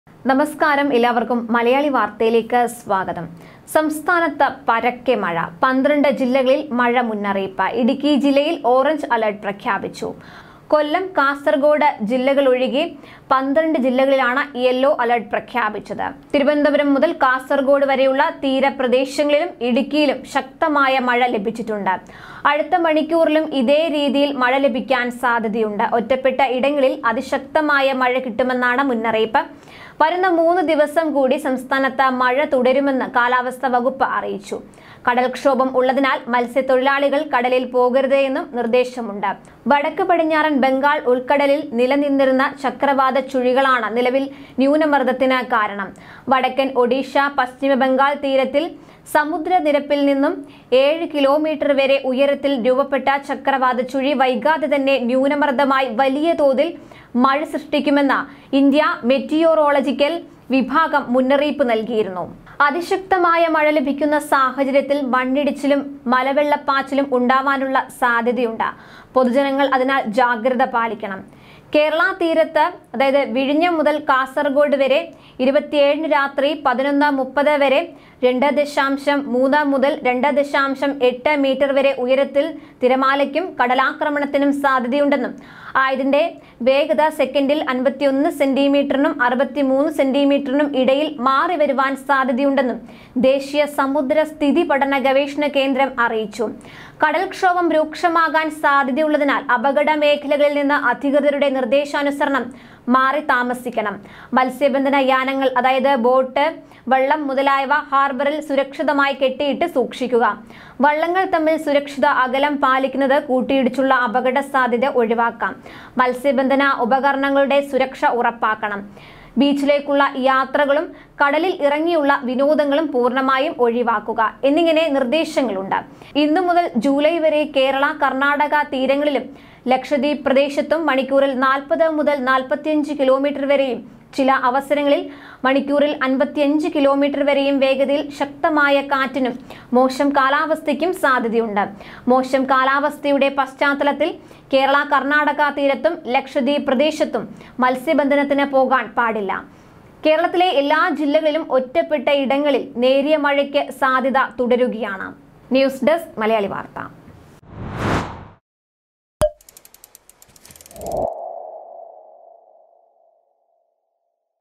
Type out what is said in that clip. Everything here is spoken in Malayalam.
നമസ്കാരം എല്ലാവർക്കും മലയാളി വാർത്തയിലേക്ക് സ്വാഗതം സംസ്ഥാനത്ത് പരക്കെ മഴ പന്ത്രണ്ട് ജില്ലകളിൽ മഴ മുന്നറിയിപ്പ് ഇടുക്കി ജില്ലയിൽ ഓറഞ്ച് അലർട്ട് പ്രഖ്യാപിച്ചു കൊല്ലം കാസർഗോഡ് ജില്ലകൾ ഒഴികെ പന്ത്രണ്ട് ജില്ലകളിലാണ് യെല്ലോ അലർട്ട് പ്രഖ്യാപിച്ചത് തിരുവനന്തപുരം മുതൽ കാസർഗോഡ് വരെയുള്ള തീരപ്രദേശങ്ങളിലും ഇടുക്കിയിലും ശക്തമായ മഴ ലഭിച്ചിട്ടുണ്ട് അടുത്ത മണിക്കൂറിലും ഇതേ രീതിയിൽ മഴ ലഭിക്കാൻ സാധ്യതയുണ്ട് ഒറ്റപ്പെട്ട ഇടങ്ങളിൽ അതിശക്തമായ മഴ കിട്ടുമെന്നാണ് മുന്നറിയിപ്പ് വരുന്ന മൂന്ന് ദിവസം കൂടി സംസ്ഥാനത്ത് മഴ തുടരുമെന്ന് കാലാവസ്ഥാ വകുപ്പ് അറിയിച്ചു കടൽക്ഷോഭം ഉള്ളതിനാൽ മത്സ്യത്തൊഴിലാളികൾ കടലിൽ പോകരുത് എന്നും നിർദ്ദേശമുണ്ട് വടക്ക് പടിഞ്ഞാറൻ ബംഗാൾ ഉൾക്കടലിൽ നിലനിന്നിരുന്ന ചക്രവാത ചുഴികളാണ് നിലവിൽ ന്യൂനമർദ്ദത്തിന് കാരണം വടക്കൻ ഒഡീഷ പശ്ചിമ ബംഗാൾ തീരത്തിൽ സമുദ്രനിരപ്പിൽ നിന്നും ഏഴ് കിലോമീറ്റർ വരെ ഉയരത്തിൽ രൂപപ്പെട്ട ചക്രവാത ചുഴി വൈകാതെ തന്നെ ന്യൂനമർദ്ദമായി വലിയ തോതിൽ മഴ സൃഷ്ടിക്കുമെന്ന് ഇന്ത്യ മെറ്റിയോറോളജിക്കൽ വിഭാഗം മുന്നറിയിപ്പ് നൽകിയിരുന്നു അതിശക്തമായ മഴ ലഭിക്കുന്ന സാഹചര്യത്തിൽ മണ്ണിടിച്ചിലും മലവെള്ളപ്പാച്ചിലും ഉണ്ടാവാനുള്ള സാധ്യതയുണ്ട് പൊതുജനങ്ങൾ അതിനാൽ ജാഗ്രത പാലിക്കണം കേരള തീരത്ത് അതായത് വിഴിഞ്ഞം മുതൽ കാസർഗോഡ് വരെ ഇരുപത്തിയേഴിന് രാത്രി പതിനൊന്ന് മുപ്പത് വരെ രണ്ട് ദശാംശം മൂന്ന് മുതൽ രണ്ട് ദശാംശം എട്ട് മീറ്റർ വരെ ഉയരത്തിൽ തിരമാലയ്ക്കും കടലാക്രമണത്തിനും സാധ്യതയുണ്ടെന്നും ആയതിന്റെ വേഗത സെക്കൻഡിൽ അൻപത്തിയൊന്ന് സെന്റിമീറ്ററിനും അറുപത്തിമൂന്ന് സെന്റിമീറ്ററിനും ഇടയിൽ മാറി വരുവാൻ സാധ്യതയുണ്ടെന്നും ദേശീയ സമുദ്ര സ്ഥിതി പഠന ഗവേഷണ കേന്ദ്രം അറിയിച്ചു കടൽക്ഷോഭം രൂക്ഷമാകാൻ സാധ്യതയുള്ളതിനാൽ അപകട മേഖലകളിൽ നിന്ന് അധികൃതരുടെ നിർദ്ദേശാനുസരണം മാറി താമസിക്കണം മത്സ്യബന്ധന യാനങ്ങൾ അതായത് ബോട്ട് വള്ളം മുതലായവ ഹാർബറിൽ സുരക്ഷിതമായി കെട്ടിയിട്ട് സൂക്ഷിക്കുക വള്ളങ്ങൾ തമ്മിൽ സുരക്ഷിത അകലം പാലിക്കുന്നത് കൂട്ടിയിടിച്ചുള്ള അപകട സാധ്യത ഒഴിവാക്കാം മത്സ്യബന്ധന ഉപകരണങ്ങളുടെ സുരക്ഷ ഉറപ്പാക്കണം ബീച്ചിലേക്കുള്ള യാത്രകളും കടലിൽ ഇറങ്ങിയുള്ള വിനോദങ്ങളും പൂർണ്ണമായും ഒഴിവാക്കുക എന്നിങ്ങനെ നിർദ്ദേശങ്ങളുണ്ട് ഇന്നു മുതൽ ജൂലൈ വരെ കേരള കർണാടക തീരങ്ങളിലും ലക്ഷദ്വീപ് പ്രദേശത്തും മണിക്കൂറിൽ നാൽപ്പത് മുതൽ നാൽപ്പത്തിയഞ്ച് കിലോമീറ്റർ വരെയും ചില അവസരങ്ങളിൽ മണിക്കൂറിൽ അൻപത്തിയഞ്ച് കിലോമീറ്റർ വരെയും വേഗതയിൽ ശക്തമായ കാറ്റിനും മോശം കാലാവസ്ഥയ്ക്കും സാധ്യതയുണ്ട് മോശം കാലാവസ്ഥയുടെ പശ്ചാത്തലത്തിൽ കേരള കർണാടക തീരത്തും ലക്ഷദ്വീപ് പ്രദേശത്തും മത്സ്യബന്ധനത്തിന് പോകാൻ പാടില്ല കേരളത്തിലെ എല്ലാ ജില്ലകളിലും ഒറ്റപ്പെട്ട ഇടങ്ങളിൽ നേരിയ മഴയ്ക്ക് സാധ്യത തുടരുകയാണ് ന്യൂസ് ഡെസ്ക് മലയാളി വാർത്ത